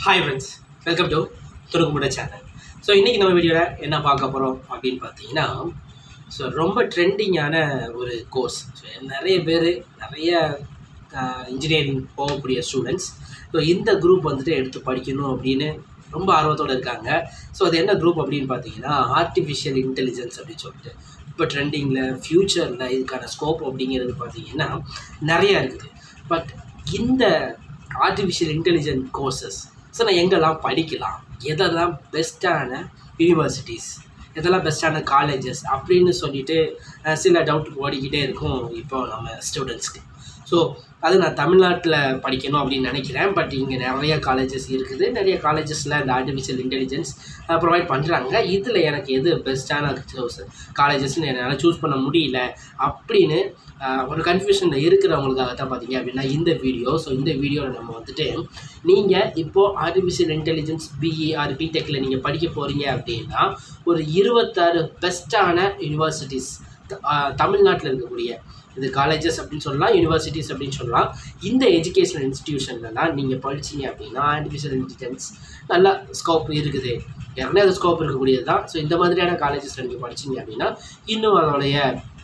hi friends welcome to துணுக்குமுட channel so இன்றைக்கி நம்ம வீடியோவில் என்ன பார்க்க போகிறோம் அப்படின்னு பார்த்தீங்கன்னா ஸோ ரொம்ப ட்ரெண்டிங்கான ஒரு கோர்ஸ் ஸோ நிறைய பேர் நிறைய இன்ஜினியரிங் போகக்கூடிய ஸ்டூடெண்ட்ஸ் ஸோ இந்த குரூப் வந்துட்டு எடுத்து படிக்கணும் அப்படின்னு ரொம்ப ஆர்வத்தோடு இருக்காங்க ஸோ அது என்ன குரூப் அப்படின்னு பார்த்தீங்கன்னா ஆர்டிஃபிஷியல் இன்டெலிஜென்ஸ் அப்படின்னு சொல்லிட்டு இப்போ ட்ரெண்டிங்கில் ஃப்யூச்சரில் இதுக்கான ஸ்கோப் அப்படிங்கிறது பார்த்தீங்கன்னா நிறையா இருக்குது பட் இந்த ஆர்டிஃபிஷியல் இன்டெலிஜென்ட் கோர்சஸ் ஸோ நான் எங்கெல்லாம் படிக்கலாம் எதெல்லாம் பெஸ்ட்டான யூனிவர்சிட்டிஸ் எதெல்லாம் பெஸ்ட்டான காலேஜஸ் அப்படின்னு சொல்லிட்டு அஹ், சில டவுட் ஓடிக்கிட்டே இருக்கும் இப்போ நம்ம ஸ்டூடெண்ட்ஸ்க்கு ஸோ அது நான் தமிழ்நாட்டில் படிக்கணும் அப்படின்னு நினைக்கிறேன் பட் இங்கே நிறைய காலேஜஸ் இருக்குது நிறைய காலேஜஸில் இந்த ஆர்டிஃபிஷியல் இன்டெலிஜென்ஸ் ப்ரொவைட் பண்ணுறாங்க இதில் எனக்கு எது பெஸ்ட்டான காலேஜஸ்னு என்னால் சூஸ் பண்ண முடியல அப்படின்னு அஹ், ஒரு கன்ஃபியூஷனில் இருக்கிறவங்களுக்காக தான் பார்த்தீங்க அப்படின்னா இந்த வீடியோ ஸோ இந்த வீடியோவில் நம்ம வந்துட்டு நீங்கள் இப்போது ஆர்டிஃபிஷியல் இன்டெலிஜென்ஸ் பிஇ ஆர் பிடெக்கில் நீங்கள் படிக்க போகிறீங்க அப்படின்னா ஒரு இருபத்தாறு பெஸ்ட்டான யூனிவர்சிட்டிஸ் தமிழ்நாட்டில் இருக்கக்கூடிய இது காலேஜஸ் அப்படின்னு சொல்லலாம் யூனிவர்சிட்டிஸ் அப்படின்னு சொல்லலாம் இந்த எஜுகேஷனல் இன்ஸ்டிடியூஷன்லலாம் நீங்கள் படிச்சீங்க அப்படின்னா ஆர்டிஃபிஷியல் இன்டெலிஜென்ஸ் நல்லா ஸ்கோப் இருக்குது ஏற்கனவே அது ஸ்கோப் இருக்கக்கூடியது தான் ஸோ இந்த மாதிரியான காலேஜஸில் நீங்கள் படிச்சீங்க அப்படின்னா இன்னும் அதோடைய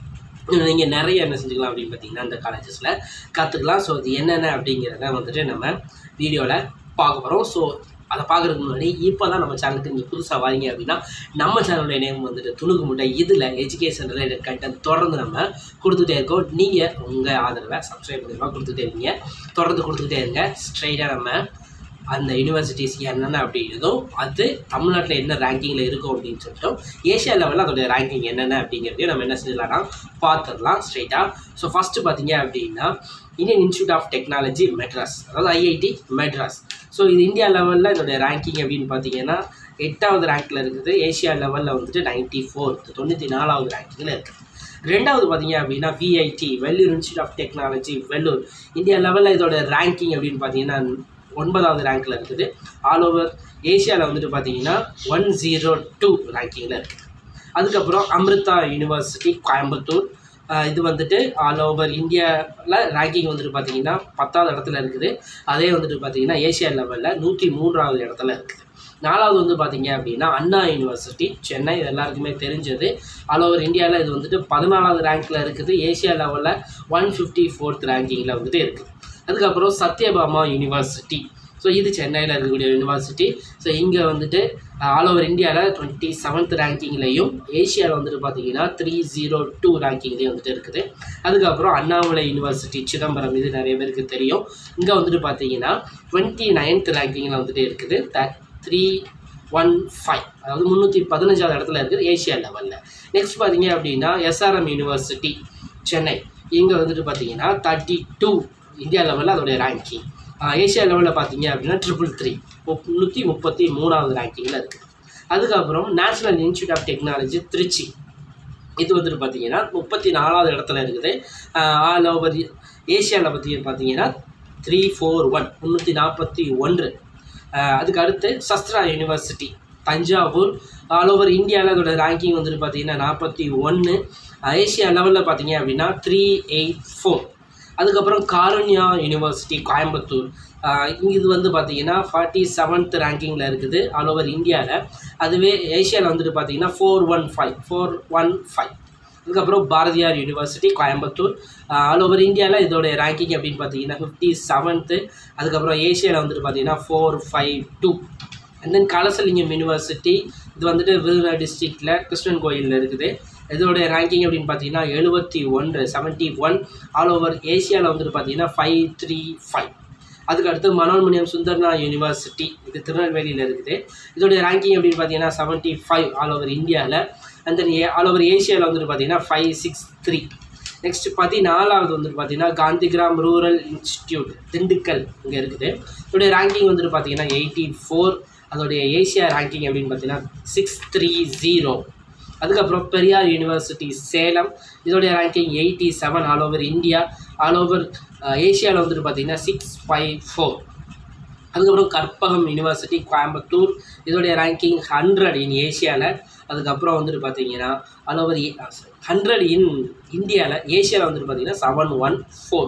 நீங்கள் நிறைய என்ன செஞ்சுக்கலாம் அப்படின்னு பார்த்தீங்கன்னா இந்த காலேஜஸில் கற்றுக்கலாம் ஸோ அது என்னென்ன அப்படிங்கிறத வந்துட்டு நம்ம வீடியோவில் பார்க்க போகிறோம் ஸோ அதை பார்க்குறதுக்கு முன்னாடி இப்போ தான் நம்ம சேனலுக்கு நீங்கள் புதுசாக வாரீங்க அப்படின்னா நம்ம சேனலுடைய நேம் வந்துட்டு துணுக்கு முட்டை இதில் எஜுகேஷன் ரிலேட்டட் கண்டென்ட் தொடர்ந்து நம்ம கொடுத்துட்டே இருக்கோம் நீங்கள் உங்கள் ஆதரவை சப்ஸ்கிரைப் பண்ணிடுவா கொடுத்துட்டே இருக்கீங்க தொடர்ந்து கொடுத்துக்கிட்டே இருங்க ஸ்ட்ரைட்டாக நம்ம அந்த யூனிவர்சிட்டிஸ் என்னென்ன அப்படிங்கிறதோ அது தமிழ்நாட்டில் என்ன ரேங்கிங்கில் இருக்கும் அப்படின்னு சொல்லிட்டோம் ஏஷியா லெவலில் அதோடைய ரேங்கிங் என்னென்ன அப்படிங்கிறதையும் நம்ம என்ன செஞ்சிடலாம்னா பார்த்துடலாம் ஸ்ட்ரைட்டாக ஸோ ஃபஸ்ட்டு பார்த்தீங்க அப்படின்னா Indian institute of technology Madras அதாவது ஐஐடி மெட்ராஸ் ஸோ இது இந்தியா லெவலில் இதோடைய ரேங்கிங் அப்படின்னு பார்த்தீங்கன்னா எட்டாவது ரேங்க்கில் இருக்குது ஏஷியா லெவலில் வந்துட்டு நைன்ட்டி ஃபோர்த் தொண்ணூற்றி நாலாவது ரேங்கிங்கில் இருக்குது ரெண்டாவது பார்த்தீங்க அப்படின்னா VIT Vellore institute of technology Vellore India லெவலில் இதோட ரேங்கிங் அப்படின்னு பார்த்தீங்கன்னா ஒன்பதாவது ரேங்க்கில் இருக்குது ஆல் ஓவர் ஏஷியாவில் வந்துட்டு பார்த்தீங்கன்னா ஒன் ஜீரோ டூ ரேங்கிங்கில் இருக்குது அதுக்கப்புறம் அமிர்தா யூனிவர்சிட்டி கோயம்புத்தூர் ஆஹ் இது வந்துட்டு ஆல் ஓவர் இந்தியாவில் ரேங்கிங் வந்துட்டு பார்த்தீங்கன்னா பத்தாவது இடத்துல இருக்குது அதே வந்துட்டு பார்த்தீங்கன்னா ஏஷியா லெவலில் நூற்றி மூன்றாவது இடத்துல இருக்குது நாலாவது வந்து பார்த்தீங்க அப்படின்னா அண்ணா யூனிவர்சிட்டி சென்னை இது எல்லாருக்குமே தெரிஞ்சது ஆல் ஓவர் இந்தியாவில் இது வந்துட்டு பதினாலாவது ரேங்க்கில் இருக்குது ஏஷியா லெவலில் ஒன் ஃபிஃப்டி ஃபோர்த் ரேங்கிங்கில் வந்துட்டு இருக்குது அதுக்கப்புறம் சத்யபாமா யூனிவர்சிட்டி ஸோ இது சென்னையில் இருக்கக்கூடிய யூனிவர்சிட்டி ஸோ இங்கே வந்துட்டு ஆல் ஓவர் இந்தியாவில் டுவெண்ட்டி செவன்த் ரேங்கிங்லையும் ஏஷியாவில் வந்துட்டு பார்த்தீங்கன்னா த்ரீ ஜீரோ டூ ரேங்கிங்லேயும் வந்துட்டு இருக்குது அதுக்கப்புறம் அண்ணாமலை யூனிவர்சிட்டி சிதம்பரம் இது நிறைய பேருக்கு தெரியும் இங்கே வந்துட்டு பார்த்தீங்கன்னா டுவெண்ட்டி நைன்த் ரேங்கிங்கில் வந்துட்டு இருக்குது தட் த்ரீ ஒன் ஃபைவ் அதாவது முந்நூற்றி பதினஞ்சாவது இடத்துல இருக்குது ஏஷியா லெவலில் நெக்ஸ்ட் பார்த்தீங்க அப்படின்னா எஸ்ஆர்எம் யூனிவர்சிட்டி சென்னை இங்கே வந்துட்டு பார்த்தீங்கன்னா தேர்ட்டி டூ இந்தியா லெவலில் அதோடைய ரேங்கிங் ஏஷியா லெவலில் பார்த்தீங்க அப்படின்னா ட்ரிபிள் த்ரீ முந்நூற்றி முப்பத்தி மூணாவது ரேங்கிங்கில் இருக்குது அதுக்கப்புறம் national institute of technology Trichy இது வந்துட்டு பார்த்தீங்கன்னா முப்பத்தி நாலாவது இடத்துல இருக்குது ஆல் ஓவர் ஏஷியாவில் பற்றி பார்த்தீங்கன்னா த்ரீ ஃபோர் ஒன் முந்நூற்றி நாற்பத்தி ஒன்று அதுக்கு அடுத்து Sastra university Thanjavur all over இந்தியாவில் அதோட ரேங்கிங் வந்துட்டு பார்த்தீங்கன்னா நாற்பத்தி ஒன்று ஏஷியா லெவலில் பார்த்தீங்க அப்படின்னா த்ரீ எயிட் ஃபோர் அதுக்கப்புறம் காருண்யா யூனிவர்சிட்டி கோயம்புத்தூர் ஆஹ் இது வந்து பார்த்தீங்கன்னா ஃபார்ட்டி செவன்த் ரேங்கிங்கில் இருக்குது ஆல் ஓவர் இந்தியாவில் அதுவே ஏஷியாவில் வந்துட்டு பார்த்தீங்கன்னா four one five four one five அதுக்கப்புறம் Bharathiar university Coimbatore all over இந்தியாவில் இதோடைய ரேங்கிங் அப்படின்னு பார்த்தீங்கன்னா ஃபிஃப்டி செவன்த்து அதுக்கப்புறம் ஏஷியாவில் வந்துட்டு பார்த்தீங்கன்னா four five two and then Kalasalingam university இது வந்துட்டு விருதுநகர் டிஸ்ட்ரிக்டில் கிருஷ்ணன் கோயிலில் இருக்குது இதோடைய ரேங்கிங் அப்படின்னு பார்த்தீங்கன்னா எழுபத்தி ஒன்று செவன்ட்டி ஒன் ஆல் ஓவர் ஏஷியாவில் வந்துட்டு பார்த்தீங்கன்னா ஃபைவ் த்ரீ ஃபைவ் அதுக்கு அடுத்து மனோன்மணியம் சுந்தர்னா யூனிவர்சிட்டி இது திருநெல்வேலியில் இருக்குது இதோடைய ரேங்கிங் அப்படின்னு பார்த்தீங்கன்னா செவன்ட்டி ஃபைவ் ஆல் ஓவர் இந்தியாவில் அண்ட் தென் ஆல் ஓவர் ஏஷியாவில் வந்துட்டு பார்த்தீங்கன்னா ஃபைவ் சிக்ஸ் த்ரீ நெக்ஸ்ட் பதினாலாவது வந்துட்டு பார்த்தீங்கன்னா காந்திகிராம் ரூரல் இன்ஸ்டிடியூட் திண்டுக்கல் இங்கே இருக்குது இதோடைய ரேங்கிங் வந்துட்டு பார்த்தீங்கன்னா எயிட்டி ஃபோர் அதோடைய ஏஷியா ரேங்கிங் அப்படின்னு பார்த்தீங்கன்னா சிக்ஸ் த்ரீ ஜீரோ அதுக்கப்புறம் பெரியார் யூனிவர்சிட்டி சேலம் இதோடைய ranking eighty seven all over India all over ஏஷியாவில் வந்துட்டு பார்த்தீங்கன்னா சிக்ஸ் ஃபைவ் ஃபோர் அதுக்கப்புறம் கற்பகம் யூனிவர்சிட்டி கோயம்புத்தூர் இதோடைய ரேங்கிங் ஹண்ட்ரட் இன் ஏஷியாவில் அதுக்கப்புறம் வந்துட்டு பார்த்தீங்கன்னா ஆல் ஓவர் ஹண்ட்ரட் இன் இந்தியாவில் ஏஷியாவில் வந்துட்டு பார்த்தீங்கன்னா செவன் ஒன் ஃபோர்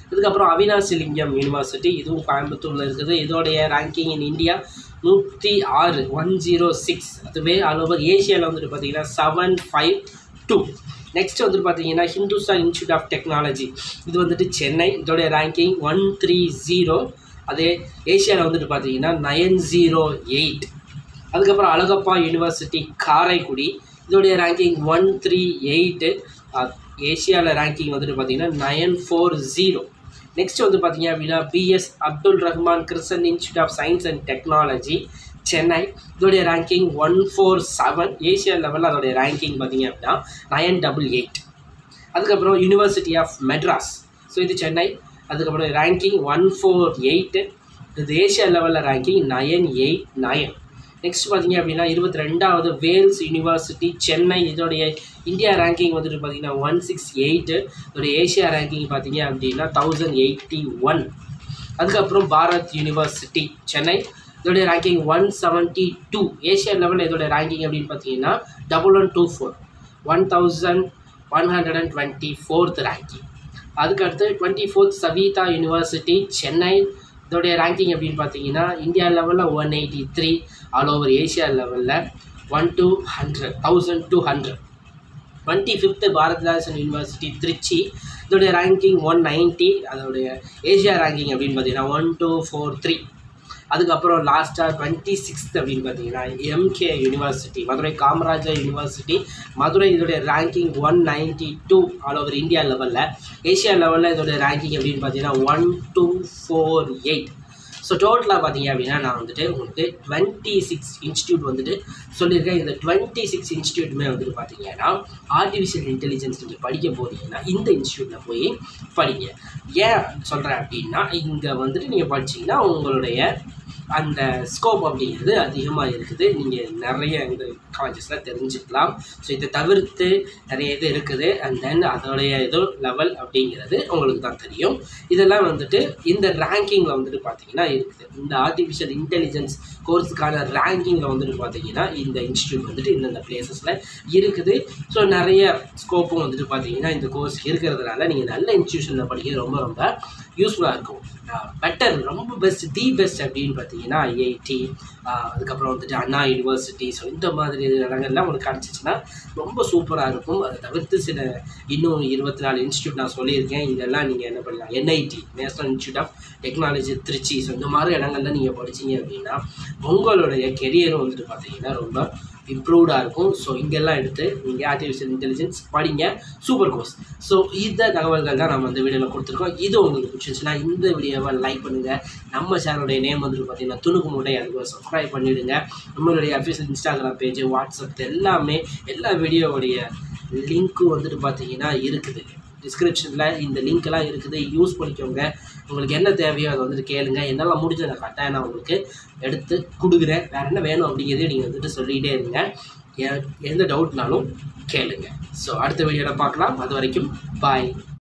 இதுக்கப்புறம் அவினாசி லிங்கம் யூனிவர்சிட்டி இதுவும் கோயம்புத்தூரில் இருக்குது இதோடைய ரேங்கிங் இன் இந்தியா நூற்றி ஆறு ஒன் ஜீரோ சிக்ஸ் அதுவே ஆல் ஓவர் ஏஷியாவில் வந்துட்டு பார்த்தீங்கன்னா செவன் ஃபைவ் டூ நெக்ஸ்ட் வந்துட்டு பார்த்தீங்கன்னா ஹிந்துஸ்தான் இன்ஸ்டியூட் ஆஃப் டெக்னாலஜி இது வந்துட்டு சென்னை இதோடைய ரேங்கிங் ஒன் த்ரீ ஜீரோ அதே ஏஷியாவில் வந்துட்டு பார்த்தீங்கன்னா நயன் ஜீரோ எயிட் அதுக்கப்புறம் அழகப்பா யூனிவர்சிட்டி காரைக்குடி இதோடைய ரேங்கிங் ஒன் த்ரீ எயிட்டு ஏஷியாவில் ரேங்கிங் வந்துட்டு பார்த்தீங்கன்னா நயன் ஃபோர் ஜீரோ நெக்ஸ்ட் வந்து பார்த்தீங்க அப்படின்னா B S Abdul Rahman Crescent institute of science and technology Chennai இதோடைய ranking one four seven Asia லெவலில் அதோடைய ரேங்கிங் பார்த்தீங்க அப்படின்னா நயன் டபுள் எயிட் அதுக்கப்புறம் யூனிவர்சிட்டி ஆஃப் மெட்ராஸ் ஸோ இது சென்னை அதுக்கப்புறம் ரேங்கிங் ஒன் ஃபோர் எயிட்டு இது ஏஷியா லெவலில் ranking nine eight nine next பார்த்தீங்க அப்படின்னா இருபத்தி ரெண்டாவது வேல்ஸ் யூனிவர்சிட்டி சென்னை இதோடைய இந்தியா ரேங்கிங் வந்துட்டு பார்த்தீங்கன்னா ஒன் சிக்ஸ் எயிட்டு இதோடைய ஏஷியா ரேங்கிங் பார்த்தீங்க அப்படின்னா தௌசண்ட் எயிட்டி ஒன் அதுக்கப்புறம் பாரத் யூனிவர்சிட்டி சென்னை இதோடைய ranking one seventy two Asia லெவலில் இதோட ரேங்கிங் அப்படின்னு பார்த்தீங்கன்னா double one two four one thousand one hundred and twenty fourth ranking அதுக்கடுத்து twenty fourth Saveetha university Chennai இதோடைய ரேங்கிங் அப்படின்னு பார்த்தீங்கன்னா இந்தியா லெவலில் one eighty three all over Asia லெவலில் one two hundred thousand two hundred twenty fifth Bharathidasan university Trichy இதோடைய ranking one ninety அதோடைய Asia ranking அப்படின்னு பார்த்தீங்கன்னா ஒன் டூ ஃபோர் த்ரீ அதுக்கப்புறம் லாஸ்ட்டாக டுவெண்ட்டி சிக்ஸ்த் அப்படின்னு பார்த்தீங்கன்னா MK university Madurai Kamarajar university Madurai இதோடைய ranking one ninety two all over India லெவலில் ஏஷியா லெவலில் இதோடைய ரேங்கிங் அப்படின்னு பார்த்தீங்கன்னா one two four eight so டோட்டலாக பார்த்தீங்க அப்படின்னா நான் வந்துட்டு உங்களுக்கு டுவெண்ட்டி சிக்ஸ் இன்ஸ்டியூட் வந்துட்டு சொல்லியிருக்கேன் இந்த டுவெண்ட்டி சிக்ஸ் இன்ஸ்டியூட்டுமே வந்துட்டு பார்த்தீங்கன்னா ஆர்டிஃபிஷியல் இன்டெலிஜென்ஸ் நீங்கள் படிக்க போகிறீங்கன்னா இந்த இன்ஸ்டியூட்டில் போய் படிங்க ஏன் சொல்கிறேன் அப்படின்னா இங்கே வந்துட்டு நீங்கள் படிச்சீங்கன்னா உங்களுடைய அந்த ஸ்கோப் அப்படிங்கிறது அதிகமாக இருக்குது நீங்கள் நிறைய இந்த காலேஜஸில் தெரிஞ்சுக்கலாம் ஸோ இதை தவிர்த்து நிறைய இது இருக்குது அண்ட் தென் அதோடைய இது லெவல் அப்படிங்கிறது உங்களுக்கு தான் தெரியும் இதெல்லாம் வந்துட்டு இந்த ரேங்கிங்கில் வந்துட்டு பார்த்தீங்கன்னா இருக்குது இந்த ஆர்டிஃபிஷியல் இன்டெலிஜென்ஸ் கோர்ஸுக்கான ரேங்கிங்கில் வந்துட்டு பார்த்தீங்கன்னா இந்த இன்ஸ்டியூட் வந்துட்டு இந்தந்த பிளேசஸில் இருக்குது ஸோ நிறைய ஸ்கோப்பும் வந்துட்டு பார்த்தீங்கன்னா இந்த கோர்ஸ் இருக்கிறதுனால நீங்கள் நல்ல இன்ஸ்டியூஷனில் படிக்கிறது ரொம்ப ரொம்ப யூஸ்ஃபுல்லாக இருக்கும் பெட்டர் ரொம்ப பெஸ்ட் தி பெஸ்ட் அப்படின்னு பார்த்தீங்கன்னா ஐஐடி அதுக்கப்புறம் வந்துட்டு அண்ணா யூனிவர்சிட்டி ஸோ இந்த மாதிரி இடங்கள்லாம் உங்களுக்கு கிடச்சிச்சின்னா ரொம்ப சூப்பராக இருக்கும் அதை தவிர்த்து சில இன்னும் இருபத்தி நாலு இன்ஸ்டியூட் நான் சொல்லியிருக்கேன் இதெல்லாம் நீங்கள் என்ன பண்ணலாம் NIT national institute of technology Trichy so இந்த மாதிரி இடங்கள்ல நீங்கள் படிச்சீங்க அப்படின்னா உங்களுடைய கெரியரும் வந்துட்டு பார்த்தீங்கன்னா ரொம்ப இம்ப்ரூவ்டாக இருக்கும் ஸோ இங்கெல்லாம் எடுத்து நீங்கள் ஆர்டிஃபிஷியல் இன்டெலிஜென்ஸ் படிங்க சூப்பர் கோர்ஸ் ஸோ இந்த தகவல்கள் தான் நம்ம இந்த வீடியோவில் கொடுத்துருக்கோம் இது உங்களுக்கு பிடிச்சிருந்துச்சுன்னா இந்த வீடியோவை லைக் பண்ணுங்கள் நம்ம சேனலுடைய நேம் வந்துட்டு பார்த்தீங்கன்னா துணுக்கு மூட்டை அதுக்கு சப்ஸ்கிரைப் பண்ணிவிடுங்க நம்மளுடைய அஃபிஷியல் இன்ஸ்டாகிராம் பேஜ் வாட்ஸ்அப் எல்லாமே எல்லா வீடியோவுடைய லிங்க்கும் வந்துட்டு பார்த்தீங்கன்னா இருக்குது டிஸ்கிரிப்ஷனில் இந்த லிங்க்லாம் இருக்குது யூஸ் பண்ணிக்கோங்க உங்களுக்கு என்ன தேவையோ அதை வந்துட்டு கேளுங்க என்னால் முடிஞ்ச நான் கட்டாயம் நான் உங்களுக்கு எடுத்து கொடுக்குறேன் வேறு என்ன வேணும் அப்படிங்கிறதையும் நீங்கள் வந்துட்டு சொல்லிகிட்டே இருங்க எ- எந்த டவுட்னாலும் கேளுங்க ஸோ அடுத்த வீடியோவில் பார்க்கலாம் அது வரைக்கும் பாய்